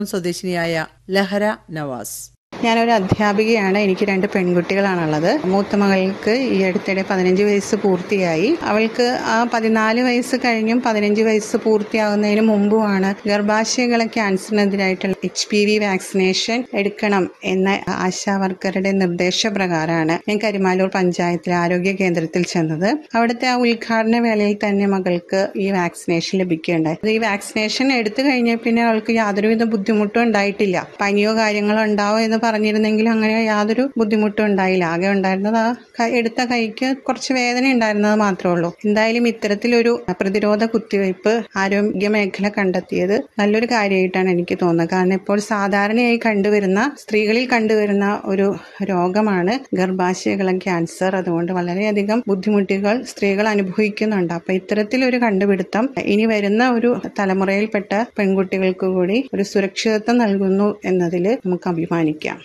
സ്വദേശിനിയായ ലഹര നവാസ് ഞാനൊരു അധ്യാപികയാണ് എനിക്ക് രണ്ട് പെൺകുട്ടികളാണുള്ളത് മൂത്ത മകൾക്ക് ഈ അടുത്തിടെ പതിനഞ്ച് വയസ്സ് പൂർത്തിയായി അവൾക്ക് ആ പതിനാല് വയസ്സ് കഴിഞ്ഞും പതിനഞ്ച് വയസ്സ് പൂർത്തിയാകുന്നതിന് മുമ്പുമാണ് ഗർഭാശയങ്ങളെ ക്യാൻസറിനെതിരായിട്ടുള്ള എച്ച് പി വി വാക്സിനേഷൻ എടുക്കണം എന്ന ആശാ വർക്കറുടെ നിർദ്ദേശപ്രകാരമാണ് ഞാൻ കരിമാലൂർ പഞ്ചായത്തിലെ ആരോഗ്യ കേന്ദ്രത്തിൽ ചെന്നത് അവിടുത്തെ ആ ഉദ്ഘാടന വേളയിൽ തന്നെ മകൾക്ക് ഈ വാക്സിനേഷൻ ലഭിക്കുകയുണ്ടായി ഈ വാക്സിനേഷൻ എടുത്തു കഴിഞ്ഞ പിന്നെ അവൾക്ക് യാതൊരുവിധ ബുദ്ധിമുട്ടും ഉണ്ടായിട്ടില്ല പനിയോ കാര്യങ്ങളോ ഉണ്ടാവോ എന്ന് പറഞ്ഞിരുന്നെങ്കിലും അങ്ങനെ യാതൊരു ബുദ്ധിമുട്ടും ഉണ്ടായില്ല ആകെ ഉണ്ടായിരുന്നത് ആ ക- എടുത്ത കൈക്ക് കുറച്ച് വേദന ഉണ്ടായിരുന്നത് മാത്രമേ ഉള്ളൂ എന്തായാലും ഇത്തരത്തിലൊരു പ്രതിരോധ കുത്തിവയ്പ് ആരോഗ്യ മേഖല കണ്ടെത്തിയത് നല്ലൊരു കാര്യമായിട്ടാണ് എനിക്ക് തോന്നുന്നത് കാരണം ഇപ്പോൾ സാധാരണയായി കണ്ടുവരുന്ന സ്ത്രീകളിൽ കണ്ടുവരുന്ന ഒരു രോഗമാണ് ഗർഭാശയകളം ക്യാൻസർ അതുകൊണ്ട് വളരെയധികം ബുദ്ധിമുട്ടുകൾ സ്ത്രീകൾ അനുഭവിക്കുന്നുണ്ട് അപ്പൊ ഇത്തരത്തിലൊരു കണ്ടുപിടുത്തം ഇനി വരുന്ന ഒരു തലമുറയിൽപ്പെട്ട പെൺകുട്ടികൾക്ക് കൂടി ഒരു സുരക്ഷിതത്വം നൽകുന്നു എന്നതിൽ നമുക്ക് അഭിമാനിക്കാം